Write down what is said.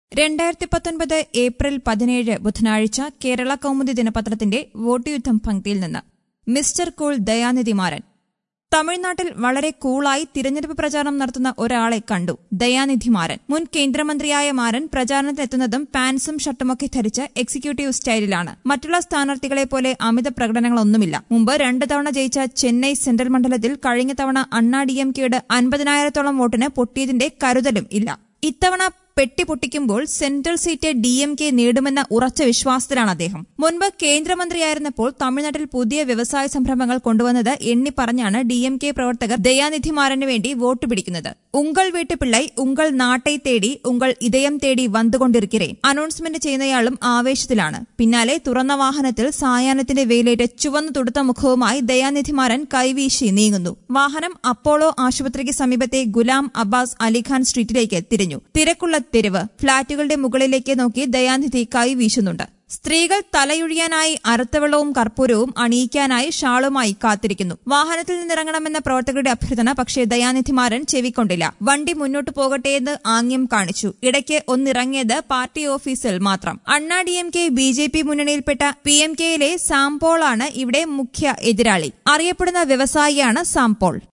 രണ്ടായിരത്തി പത്തൊൻപത് ഏപ്രിൽ പതിനേഴ് ബുധനാഴ്ച കേരള കൗമുദി ദിനപത്രത്തിന്റെ വോട്ട് യുദ്ധം പങ്ക്തിയിൽ നിന്ന് മിസ്റ്റർ കൂൾ ദയാനിധി മാരൻ തമിഴ്നാട്ടിൽ വളരെ കൂളായി തിരഞ്ഞെടുപ്പ് പ്രചാരണം നടത്തുന്ന ഒരാളെ കണ്ടു ദയാനിധി മാരൻ മുൻ കേന്ദ്രമന്ത്രിയായ മാരൻ പ്രചാരണത്തിനെത്തുന്നതും പാൻസും ഷർട്ടുമൊക്കെ ധരിച്ച് എക്സിക്യൂട്ടീവ് സ്റ്റൈലിലാണ് മറ്റുള്ള സ്ഥാനാർത്ഥികളെ പോലെ അമിത പ്രകടനങ്ങളൊന്നുമില്ല മുമ്പ് രണ്ട് തവണ ജയിച്ച ചെന്നൈ സെൻട്രൽ മണ്ഡലത്തിൽ കഴിഞ്ഞ തവണ അണ്ണാ ഡി എം കെയുടെ അൻപതിനായിരത്തോളം വോട്ടിന് പൊട്ടിയതിന്റെ കരുതലും ഇല്ല ഇത്തവണ പെട്ടി പൊട്ടിക്കുമ്പോൾ central seat D M K നേടുമെന്ന ഉറച്ച വിശ്വാസത്തിലാണ് അദ്ദേഹം മുൻപ് കേന്ദ്രമന്ത്രിയായിരുന്നപ്പോൾ തമിഴ്നാട്ടിൽ പുതിയ വ്യവസായ സംരംഭങ്ങൾ കൊണ്ടുവന്നത് എണ്ണി പറഞ്ഞാണ് ഡി എം കെ പ്രവർത്തകർ ദയാനിധിമാരന് വേണ്ടി വോട്ട് പിടിക്കുന്നത് ഉങ്കൾ വീട്ടുപിള്ളൈ ഉങ്കൾ നാട്ടை തേടി ഉങ്കൾ ഇതയം തേടി വന്നുകൊണ്ടിരിக்கிறേൻ അനൗൺസ്മെന്റ് ചെയ്യുന്നയാളും ആവേശത്തിലാണ് പിന്നാലെ തുറന്ന വാഹനത്തിൽ സായാഹ്നത്തിന്റെ വെയിലേറ്റ് ചുവന്നു തുടുത്ത മുഖവുമായി ദയാനിധിമാരൻ കൈവീശി നീങ്ങുന്നു വാഹനം അപ്പോളോ ആശുപത്രിക്ക് സമീപത്തെ ഗുലാം അബ്ബാസ് അലിഖാൻ സ്ട്രീറ്റിലേക്ക് തിരിഞ്ഞു തിരക്കുള്ള തെരുവ് ഫ്ളാറ്റുകളുടെ മുകളിലേക്ക് നോക്കി ദയാനിധി കൈ വീശുന്നുണ്ട് സ്ത്രീകൾ തലയുഴിയാനായി അറുത്തവെള്ളവും കർപ്പൂരവും അണിയിക്കാനായി ഷാളുമായി കാത്തിരിക്കുന്നു വാഹനത്തിൽ നിന്നിറങ്ങണമെന്ന പ്രവർത്തകരുടെ അഭ്യർത്ഥന പക്ഷേ ദയാനിധിമാരൻ ചെവിക്കൊണ്ടില്ല വണ്ടി മുന്നോട്ടു പോകട്ടെ എന്ന് ആംഗ്യം കാണിച്ചു ഇടയ്ക്ക് ഒന്നിറങ്ങിയത് പാർട്ടി ഓഫീസിൽ മാത്രം Anna D M K B J P മുന്നണിയിൽപ്പെട്ട പി എം കെയിലെ സാംപോളാണ് ഇവിടെ മുഖ്യ എതിരാളി അറിയപ്പെടുന്ന വ്യവസായിയാണ് സാംപോൾ